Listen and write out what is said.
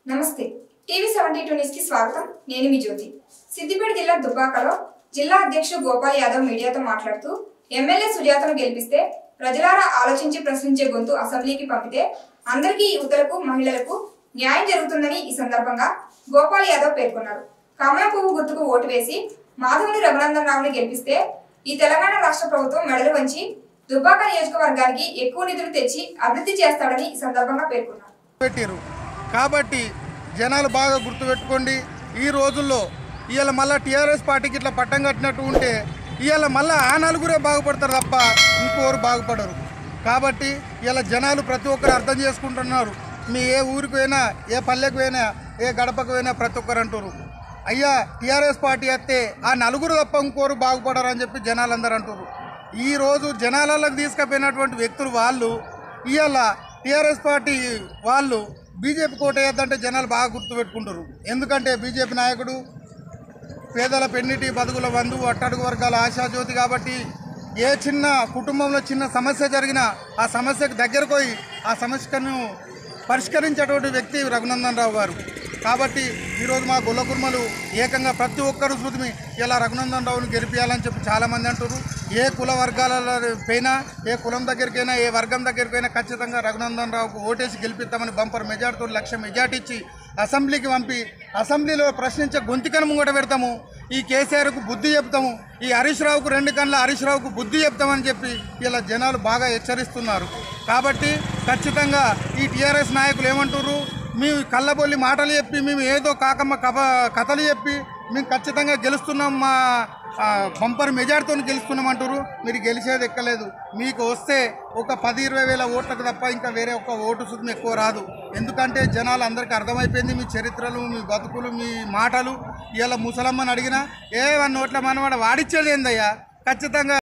నమస్తే TV seventy two news కి స్వాగతం నేను మీ జ్యోతి సిద్దిపేట జిల్లా దుబ్బాకలో జిల్లా అధ్యక్షుడు గోపాల్ యాదవ్ మీడియాతో మాట్లాడుతూ ఎమ్మెల్యే సుజాతను గెలిపిస్తే ప్రజలారా ఆలోచించి ప్రశ్నించే గొంతు అసెంబ్లీకి పంపితే అందరికీ యువతలకు మహిళలకు న్యాయం జరుగుతుందని ఈ సందర్భంగా గోపాల్ యాదవ్ పేర్కొన్నారు కమల పువ్వు గుర్తుకు ఓటు వేసి మాధవుని రఘునందన్ రావుని గెలిపిస్తే ఈ తెలంగాణ రాష్ట్ర ప్రభుత్వం మెడలు వంచి దుబ్బాక నియోజకవర్గానికి ఎక్కువ నిధులు తెచ్చి అభివృద్ధి చేస్తాడని ఈ సందర్భంగా పేర్కొన్నారు పెట్టారు కాబట్టి జనాలు బాగా గుర్తుపెట్టుకోండి ఈ రోజుల్లో ఇవాళ మళ్ళీ టీఆర్ఎస్ పార్టీకి ఇట్లా పట్టం కట్టినట్టు ఉంటే ఇవాళ మళ్ళీ ఆ నలుగురే బాగుపడతారు తప్ప ఇంకోరు బాగుపడరు కాబట్టి ఇలా జనాలు ప్రతి ఒక్కరు అర్థం చేసుకుంటున్నారు మీ ఏ ఊరికి పోయినా ఏ పల్లెకు పోయినా ఏ గడపకు పోయినా ప్రతి ఒక్కరు అంటారు అయ్యా టీఆర్ఎస్ పార్టీ వస్తే ఆ నలుగురు తప్ప ఇంకోరు బాగుపడరు అని చెప్పి జనాలందరూ అంటారు ఈ రోజు జనాలలోకి తీసుకుపోయినటువంటి వ్యక్తులు వాళ్ళు ఇవాళ టీఆర్ఎస్ పార్టీ వాళ్ళు బీజేపీ కోట వేద్దంటే జనాలు బాగా గుర్తుపెట్టుకుంటారు ఎందుకంటే బీజేపీ నాయకుడు పేదల పెన్నిటి బతుకుల బంధు అట్టడుగు వర్గాల ఆశాజ్యోతి కాబట్టి ఏ చిన్న కుటుంబంలో చిన్న సమస్య జరిగినా ఆ సమస్యకు దగ్గరకు పోయి ఆ సమస్యను పరిష్కరించేటువంటి వ్యక్తి రఘునందన్ రావు గారు కాబట్టి ఈరోజు మా గొల్ల కుర్మలు ఏకంగా ప్రతి ఒక్కరు శృతిమి ఇలా రఘునందన్ రావుని గెలిపించాలని చెప్పి చాలామంది అంటారు ఏ కుల వర్గాల పైన ఏ కులం దగ్గరికైనా ఏ వర్గం దగ్గరికైనా ఖచ్చితంగా రఘునందన్ రావుకు ఓటేసి గెలిపిస్తామని బంపర్ మెజార్టీతో లక్ష మెజార్టీ ఇచ్చి అసెంబ్లీకి పంపి అసెంబ్లీలో ప్రశ్నించే గొంతికను ముంగట పెడతాము ఈ కేసీఆర్కు బుద్ధి చెప్తాము ఈ హరీష్ రావుకు రెండు కళ్ళ హరీష్ రావుకు బుద్ధి చెప్తామని చెప్పి ఇలా జనాలు బాగా హెచ్చరిస్తున్నారు కాబట్టి ఖచ్చితంగా ఈ టీఆర్ఎస్ నాయకులు ఏమంటారు మేము కళ్ళబొల్లి మాటలు చెప్పి మేము ఏదో కాకమ్మ కథ కథలు చెప్పి మేము ఖచ్చితంగా గెలుస్తున్నాం మా ఆ, బంపర్ మెజార్టీతో గెలుస్తున్నాం అంటారు మీరు గెలిచేది ఎక్కలేదు మీకు వస్తే ఒక పది ఇరవై వేల ఓట్లకు తప్ప ఇంకా వేరే ఒక్క ఓటు సుతం ఎక్కువ రాదు ఎందుకంటే జనాలు అందరికీ అర్థమైపోయింది మీ చరిత్రలు మీ బతుకులు మీ మాటలు ఇలా ముసలమ్మని అడిగినా ఏ వన్ ఓట్ల మనవాడ వాడిచ్చేది ఏందయ్యా ఖచ్చితంగా